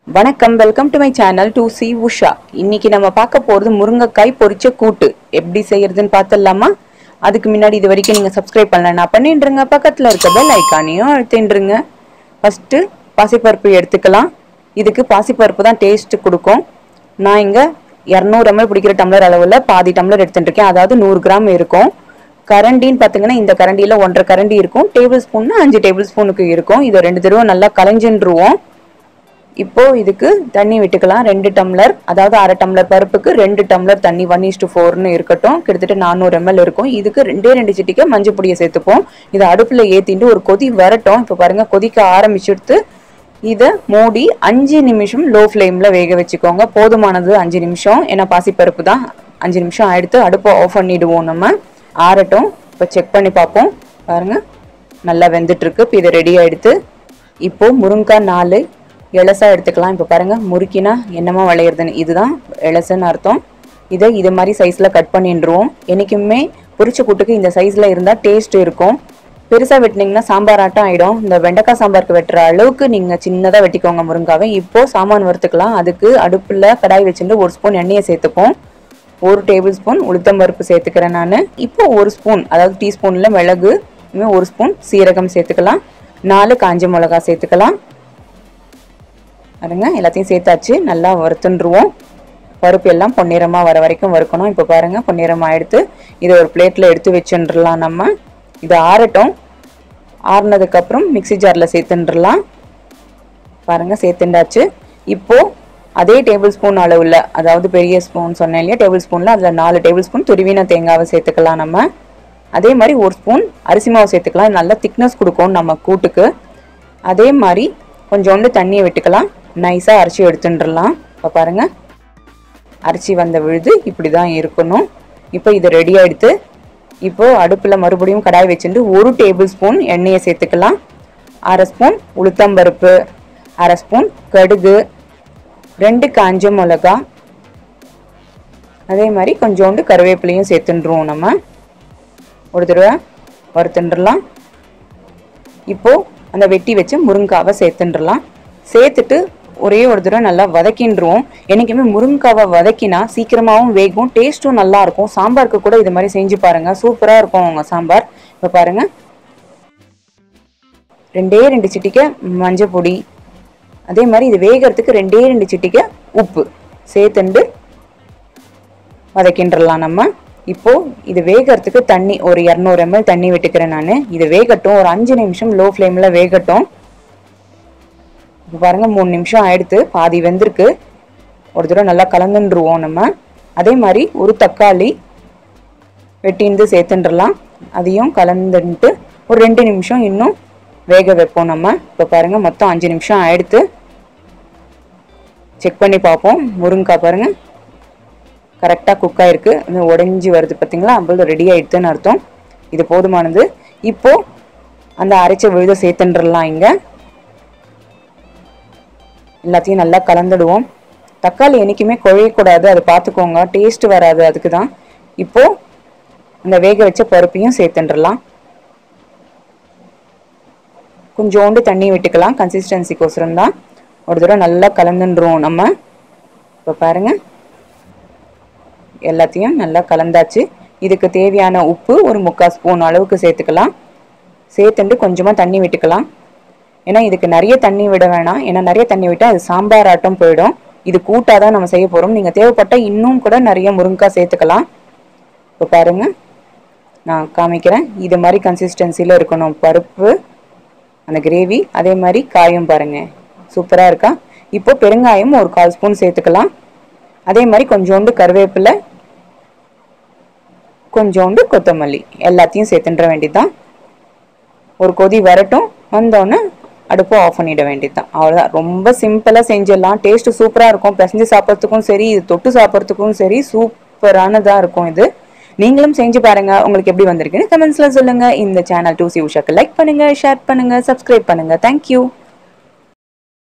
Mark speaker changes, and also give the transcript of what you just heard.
Speaker 1: வணக்கம் welcome to my channel to C Usha இன்னைக்கு நம்ம பார்க்க போறது முருங்கைக்காய் பொரிச்ச கூட்டு எப்படி செய்யறதுன்னு பார்த்துடலாமா அதுக்கு முன்னாடி இது வரைக்கும் நீங்க சப்ஸ்கிரைப் பண்ணலன்னா பண்ணிட்டுருங்க பக்கத்துல இருக்க பெல் ஐக்கானையும் அழுத்தின்றுங்க ஃபர்ஸ்ட் பாசிப்பருப்பு எடுத்துக்கலாம் இதுக்கு பாசிப்பருப்பு தான் டேஸ்ட் கொடுக்கும் நான் இங்க இரநூறு எம்எல் பிடிக்கிற டம்ளர் அளவுல பாதி டம்ளர் எடுத்துட்டு இருக்கேன் அதாவது நூறு கிராம் இருக்கும் கரண்டின்னு பார்த்தீங்கன்னா இந்த கரண்டியில ஒன்றரை கரண்டி இருக்கும் டேபிள் ஸ்பூன்னா அஞ்சு டேபிள் ஸ்பூனுக்கு இருக்கும் இதை ரெண்டு தடவை நல்லா கலைஞ்சின்றுவோம் இப்போ இதுக்கு தண்ணி விட்டுக்கலாம் ரெண்டு டம்ளர் அதாவது அரை டம்ளர் பருப்புக்கு ரெண்டு டம்ளர் தண்ணி ஒன் இஸ்டு ஃபோர்னு இருக்கட்டும் கிட்டத்தட்ட நானூறு எம்எல் இருக்கும் இதுக்கு ரெண்டே ரெண்டு சிட்டிக்க மஞ்சள் பொடியை சேர்த்துப்போம் இதை அடுப்பில் ஏற்றிட்டு ஒரு கொதி வரட்டும் இப்போ பாருங்க கொதிக்க ஆரம்பிச்சுடுத்து இதை மூடி அஞ்சு நிமிஷம் லோ ஃப்ளேமில் வேக வச்சுக்கோங்க போதுமானது அஞ்சு நிமிஷம் ஏன்னா பாசிப்பருப்பு தான் அஞ்சு நிமிஷம் ஆயிடுத்து அடுப்பை ஆஃப் பண்ணிடுவோம் நம்ம ஆறட்டும் இப்போ செக் பண்ணி பார்ப்போம் பாருங்க நல்லா வெந்துட்டு இருக்கு இப்போ இது ரெடி ஆயிடுத்து இப்போ முருங்காய் நாலு எலசா எடுத்துக்கலாம் இப்போ பாருங்க முறுக்கினா என்னமா விளையிறதுன்னு இதுதான் எலசுன்னு அர்த்தம் இதை இது மாதிரி சைஸில் கட் பண்ணிடுவோம் என்றைக்குமே பொரிச்ச கூட்டுக்கு இந்த சைஸில் இருந்தால் டேஸ்ட் இருக்கும் பெருசாக வெட்டினீங்கன்னா சாம்பார் ஆட்டம் ஆகிடும் இந்த வெண்டைக்காய் சாம்பாருக்கு வெட்டுற அளவுக்கு நீங்கள் சின்னதாக வெட்டிக்கோங்க முருங்காவை இப்போ சாமான் வறுத்துக்கலாம் அதுக்கு அடுப்பில் கடாய் வச்சுட்டு ஒரு ஸ்பூன் எண்ணெயை சேர்த்துப்போம் ஒரு டேபிள் ஸ்பூன் உளுத்தம்பருப்பு சேர்த்துக்கிறேன் நான் இப்போ ஒரு ஸ்பூன் அதாவது டீஸ்பூனில் மிளகு இன்னும் ஒரு ஸ்பூன் சீரகம் சேர்த்துக்கலாம் நாலு காஞ்ச மிளகா சேர்த்துக்கலாம் பாருங்க எல்லாத்தையும் சேர்த்தாச்சு நல்லா வறுத்துன்றுவோம் பருப்பு எல்லாம் பொன்னிறமாக வர வரைக்கும் வறுக்கணும் இப்போ பாருங்க பொன்னிறமாக எடுத்து இதை ஒரு பிளேட்டில் எடுத்து வச்சுட்டுலாம் நம்ம இது ஆறட்டும் ஆறுனதுக்கப்புறம் மிக்சி ஜாரில் சேர்த்துட்டுலாம் பாருங்க சேர்த்துண்டாச்சு இப்போ அதே டேபிள் ஸ்பூன் அளவுல அதாவது பெரிய ஸ்பூன் சொன்னேன் இல்லையா டேபிள் ஸ்பூனில் அதில் நாலு டேபிள் ஸ்பூன் துருவின தேங்காவை சேர்த்துக்கலாம் நம்ம அதே மாதிரி ஒரு ஸ்பூன் அரிசி மாவு சேர்த்துக்கலாம் நல்லா திக்னஸ் கொடுக்கும் நம்ம கூட்டுக்கு அதே மாதிரி கொஞ்சோண்டு தண்ணியை விட்டுக்கலாம் நைஸாக அரைச்சி எடுத்துட்டுலாம் இப்போ பாருங்க அரைச்சி வந்த விழுது இப்படி தான் இருக்கணும் இப்போ இது ரெடி ஆகிடுத்து இப்போ அடுப்பில் மறுபடியும் கடாய் வச்சுட்டு ஒரு டேபிள் ஸ்பூன் எண்ணெயை சேர்த்துக்கலாம் அரை ஸ்பூன் உளுத்தம்பருப்பு அரை ஸ்பூன் கடுகு ரெண்டு காஞ்ச மிளகா அதே மாதிரி கொஞ்சோண்டு கருவேப்பிலையும் சேர்த்துட்டுருவோம் நம்ம ஒரு தடவை வறுத்துண்டுலாம் இப்போ அந்த வெட்டி வச்சு முருங்காவை சேர்த்துண்டுலாம் சேர்த்துட்டு ஒரே ஒரு தடவை நல்லா வதக்கின்றுவோம் என்றைக்குமே முருங்காவை வதக்கினா சீக்கிரமாகவும் வேகும் டேஸ்ட்டும் நல்லா இருக்கும் சாம்பாருக்கு கூட இது மாதிரி செஞ்சு பாருங்க சூப்பராக இருக்கும் உங்க சாம்பார் இப்போ பாருங்க ரெண்டே ரெண்டு சிட்டிக்க மஞ்சள் பொடி அதே மாதிரி இது வேகிறதுக்கு ரெண்டே ரெண்டு சிட்டிக்க உப்பு சேர்த்துண்டு வதக்கின்றலாம் நம்ம இப்போ இது வேகிறதுக்கு தண்ணி ஒரு இரநூறு எம்எல் தண்ணி விட்டுக்கிறேன் நான் இது வேகட்டும் ஒரு அஞ்சு நிமிஷம் லோ ஃப்ளேமில் வேகட்டும் இப்போ பாருங்க மூணு நிமிஷம் ஆயிடுத்து பாதி வெந்திருக்கு ஒரு தடவை நல்லா கலந்துருவோம் நம்ம அதே மாதிரி ஒரு தக்காளி வெட்டிந்து சேர்த்துன்றலாம் அதையும் கலந்துட்டு ஒரு ரெண்டு நிமிஷம் இன்னும் வேக வைப்போம் நம்ம இப்போ பாருங்க மொத்தம் அஞ்சு நிமிஷம் ஆயிடுத்து செக் பண்ணி பார்ப்போம் முருங்கைக்காய் பாருங்க கரெக்டாக குக் ஆயிருக்கு இன்னும் உடஞ்சி வருது பார்த்தீங்களா அப்போ ரெடி ஆயிடுதுன்னு அர்த்தம் இது போதுமானது இப்போ அந்த அரைச்ச விழுத சேர்த்துன்றலாம் இங்கே எல்லாத்தையும் நல்லா கலந்துடுவோம் தக்காளி என்றைக்குமே குழையக்கூடாது அதை பார்த்துக்கோங்க டேஸ்ட் வராது அதுக்கு தான் இப்போ அந்த வேக வச்ச பருப்பையும் சேர்த்துன்றலாம் கொஞ்சோண்டு தண்ணி விட்டுக்கலாம் கன்சிஸ்டன்சிக்கோசரம் தான் ஒரு தடவை நல்லா கலந்துன்றோம் நம்ம இப்போ பாருங்க எல்லாத்தையும் நல்லா கலந்தாச்சு இதுக்கு தேவையான உப்பு ஒரு முக்கால் ஸ்பூன் அளவுக்கு சேர்த்துக்கலாம் சேர்த்துட்டு கொஞ்சமாக தண்ணி விட்டுக்கலாம் ஏன்னா இதுக்கு நிறைய தண்ணி விட வேணாம் ஏன்னா நிறைய தண்ணி விட்டால் அது சாம்பார் ஆட்டம் போயிடும் இது கூட்டாக தான் நம்ம செய்ய போகிறோம் நீங்கள் தேவைப்பட்டால் இன்னும் கூட நிறைய முருங்கைக்காய் சேர்த்துக்கலாம் இப்போ பாருங்க நான் காமிக்கிறேன் இது மாதிரி கன்சிஸ்டன்சியில் இருக்கணும் பருப்பு அந்த கிரேவி அதே மாதிரி காயும் பாருங்க சூப்பராக இருக்கா இப்போ பெருங்காயம் ஒரு கால் ஸ்பூன் சேர்த்துக்கலாம் அதே மாதிரி கொஞ்சோண்டு கருவேப்பிலை கொஞ்சோண்டு கொத்தமல்லி எல்லாத்தையும் சேர்த்துன்ற வேண்டியதுதான் ஒரு கொதி வரட்டும் வந்தோடனே அடுப்பு ஆஃப் பண்ணிட வேண்டியதுதான் அவ்வளோதான் ரொம்ப சிம்பிளாக செஞ்சிடலாம் டேஸ்ட்டு சூப்பராக இருக்கும் பிசைஞ்சு சாப்பிட்றதுக்கும் சரி இது தொட்டு சாப்பிட்றதுக்கும் சரி சூப்பரானதாக இருக்கும் இது நீங்களும் செஞ்சு பாருங்க உங்களுக்கு எப்படி வந்திருக்குன்னு கமெண்ட்ஸ்ல சொல்லுங்க இந்த சேனல் டூ சி உஷாக்கு லைக் பண்ணுங்க ஷேர் பண்ணுங்க சப்ஸ்கிரைப் பண்ணுங்க தேங்க்யூ